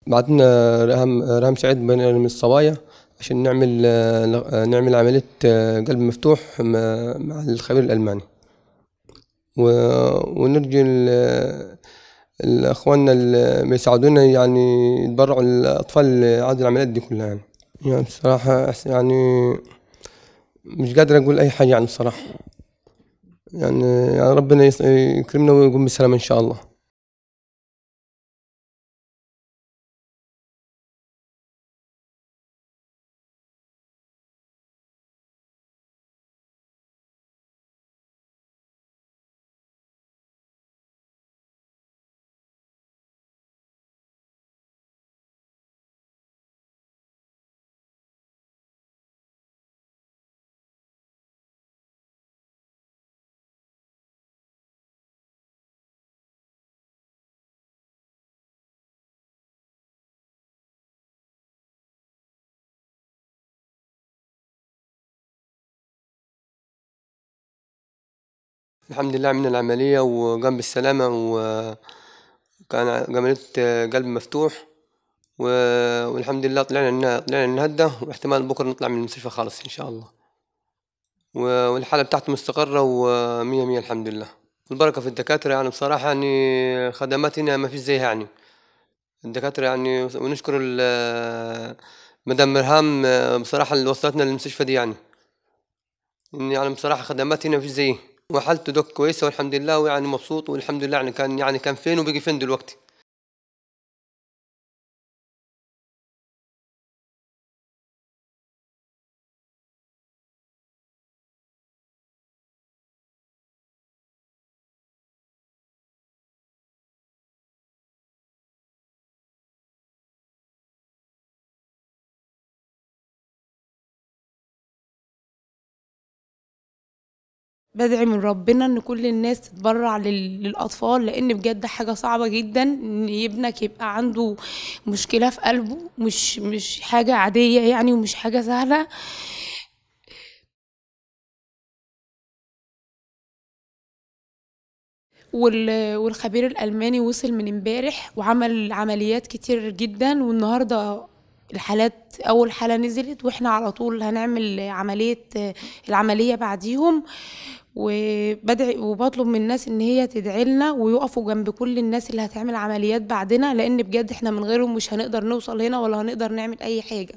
بعتنا رهام رهام سعيد من الصبايا عشان نعمل آه، نعمل عملية آه، قلب مفتوح مع مع الخبير الألماني و- ونرجو ال- الأخواننا اللي بيساعدونا يعني يتبرعوا للأطفال اللي عادوا العمليات دي كلها يعني يعني بصراحة أحس- يعني مش قادر أقول أي حاجة يعني الصراحة يعني يعني ربنا يس- يكرمنا ويقوم بالسلامة إن شاء الله الحمد لله عملنا العملية وقام بالسلامة وكان عملية قلب مفتوح و- والحمد لله طلعنا إنها طلعنا النهاردة واحتمال بكرة نطلع من المستشفى خالص إن شاء الله و- والحالة بتاعته مستقرة ومية مية الحمد لله البركة في الدكاترة يعني بصراحة يعني خدمات هنا ما فيش زيها يعني الدكاترة يعني ونشكر ال- مدام مرهام بصراحة اللي وصلتنا للمستشفى دي يعني إن يعني بصراحة خدمات هنا ما فيش زيه وحالته دوك كويسة والحمد لله ويعني مبسوط والحمد لله يعني كان يعني كان فين وبقي فين دلوقتي بدعي من ربنا ان كل الناس تتبرع لل- للاطفال لان بجد حاجه صعبه جدا ان ابنك يبقى عنده مشكله في قلبه مش مش حاجه عاديه يعني ومش حاجه سهله وال- والخبير الالماني وصل من امبارح وعمل عمليات كتير جدا والنهارده الحالات اول حاله نزلت واحنا على طول هنعمل عمليه العمليه بعديهم وبدعي وبطلب من الناس ان هي تدعي لنا ويقفوا جنب كل الناس اللي هتعمل عمليات بعدنا لان بجد احنا من غيرهم مش هنقدر نوصل هنا ولا هنقدر نعمل اي حاجه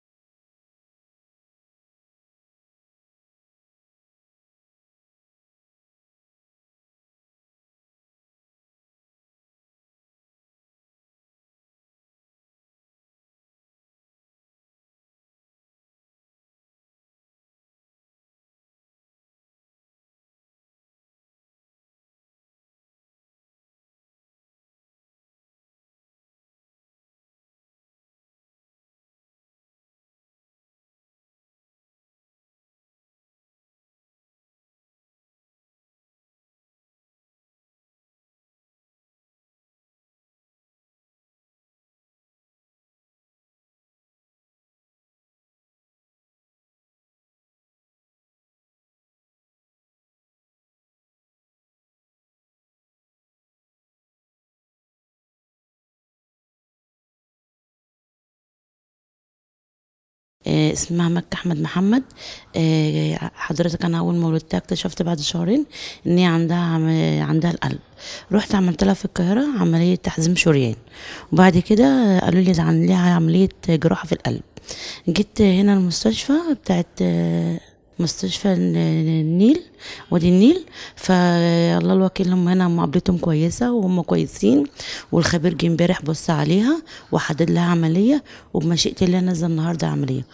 آه، اسمها مكة أحمد محمد آه، حضرتك أنا أول ما ولدتها اكتشفت بعد شهرين إن هي عندها عم- عندها القلب رحت عملت لها في القاهرة عملية تحزيم شريان وبعد كده قالوا لي ده عن ليها عملية جراحة في القلب جيت هنا المستشفى بتاعت آه، مستشفى الن- النيل وادي النيل فالله الوكيل هم هنا مقابلتهم كويسة وهم كويسين والخبير جه امبارح بص عليها وحدد لها عملية وبمشيئة الله نزل النهاردة عملية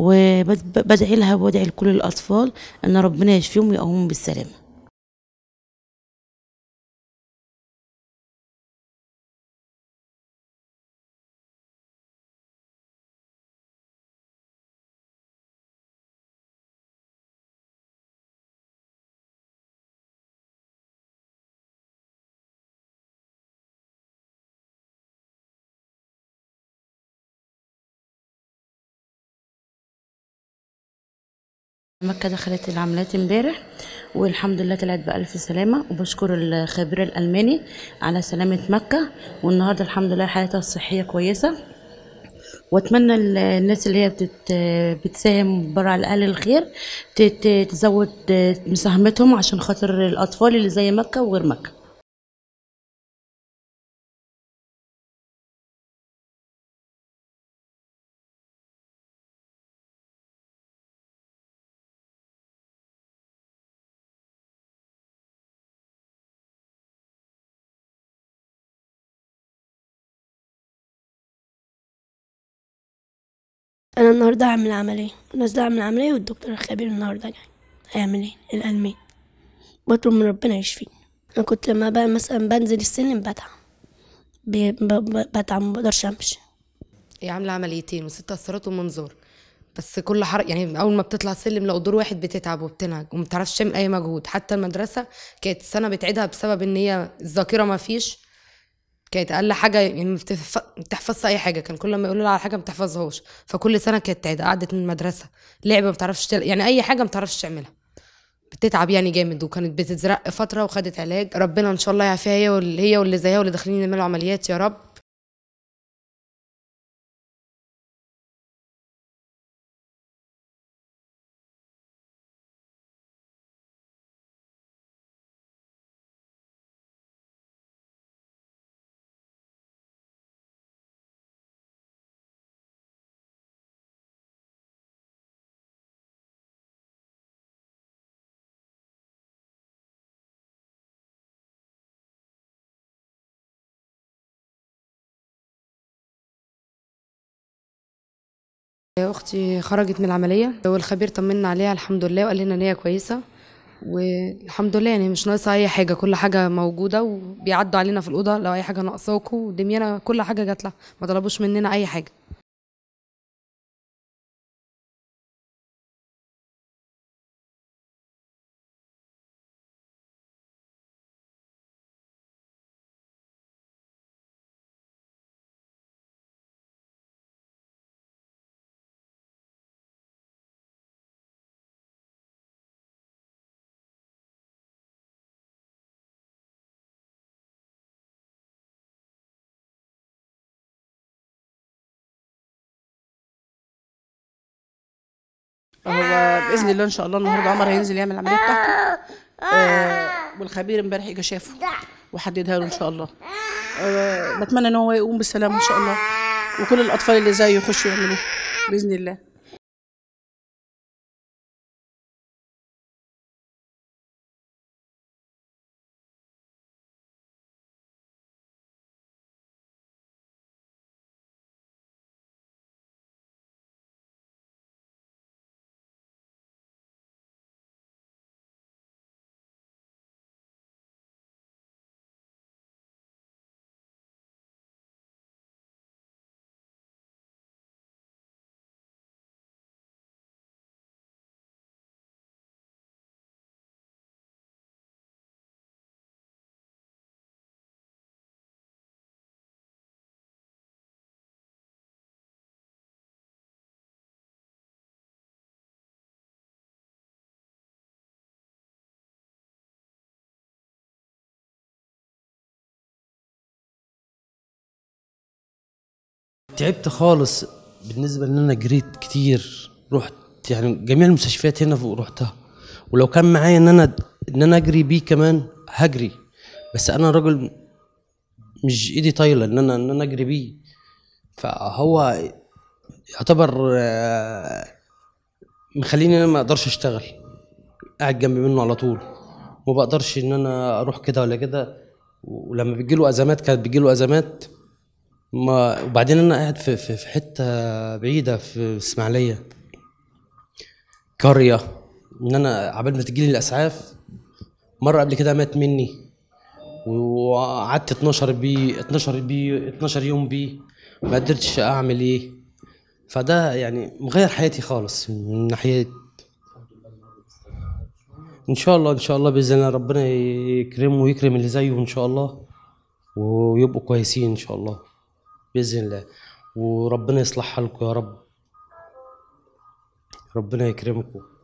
وبدعي لها وبدعي لكل الأطفال إن ربنا يشفيهم ويقومهم بالسلامة مكة دخلت العمليات امبارح والحمد لله طلعت بألف سلامة وبشكر الخبير الألماني على سلامة مكة والنهاردة الحمد لله حالتها الصحية كويسة واتمنى ال- الناس اللي هي بتت بتساهم برا على الاقل الخير ت- ت- تزود مساهمتهم عشان خاطر الاطفال اللي زي مكه وغير مكه انا النهارده هعمل عمليه نازله اعمل عمليه والدكتور الخبير النهارده جاي هيعمل ايه الالمين بطلب من ربنا يشفيني انا كنت لما بقى مثلا بنزل السلم بتعب ب- ب- ب- بتعب ما بقدرش امشي هي عامله عمليتين وست قسطرات ومنظار بس كل حركه يعني اول ما بتطلع سلم لو دور واحد بتتعب وبتنهج وما بتعرفش تعمل اي مجهود حتى المدرسه كانت السنه بتعيدها بسبب ان هي الذاكره ما فيش كانت اقل حاجه يعني ما بتف- ما بتحفظش اي حاجه كان كل ما يقولوا لها على حاجه ما بتحفظهاش فكل سنه كانت تعيد قعدت من المدرسه لعبه ما بتعرفش تل... يعني اي حاجه ما بتعرفش تعملها بتتعب يعني جامد وكانت بتتزرق فتره وخدت علاج ربنا ان شاء الله يعافيها هي واللي هي واللي زيها واللي داخلين يعملوا عمليات يا رب اختي خرجت من العمليه والخبير طمنا عليها الحمد لله وقال لنا ان هي كويسه والحمد لله يعني مش ناقصه اي حاجه كل حاجه موجوده وبيعدوا علينا في الاوضه لو اي حاجه ناقصاكوا ودميانه كل حاجه جات لها ما طلبوش مننا اي حاجه هو باذن الله ان شاء الله النهارده عمر هينزل يعمل العمليه بتاعته آه والخبير امبارح اجى شافه وحددها له ان شاء الله آه بتمنى ان هو يقوم بالسلامه ان شاء الله وكل الاطفال اللي زيه يخشوا يعملوه باذن الله تعبت خالص بالنسبة ان انا جريت كتير رحت يعني جميع المستشفيات هنا فوق رحتها ولو كان معايا ان انا ان انا اجري بيه كمان هجري بس انا راجل مش ايدي طايله ان انا ان انا اجري بيه فهو يعتبر آه، مخليني انا ما اقدرش اشتغل قاعد جنب منه على طول ما بقدرش ان انا اروح كده ولا كده ولما بيجيله ازمات كانت بيجيله ازمات ما وبعدين انا قاعد في في, في حته بعيده في اسماعيليه قريه ان انا عبال ما تجيلي الاسعاف مره قبل كده مات مني وقعدت 12 بيه 12 بيه 12 يوم بيه ما قدرتش اعمل ايه فده يعني مغير حياتي خالص من ناحيه ان شاء الله ان شاء الله باذن الله ربنا يكرمه ويكرم اللي زيه ان شاء الله ويبقوا كويسين ان شاء الله باذن الله وربنا يصلح حالكم يا رب ربنا يكرمكم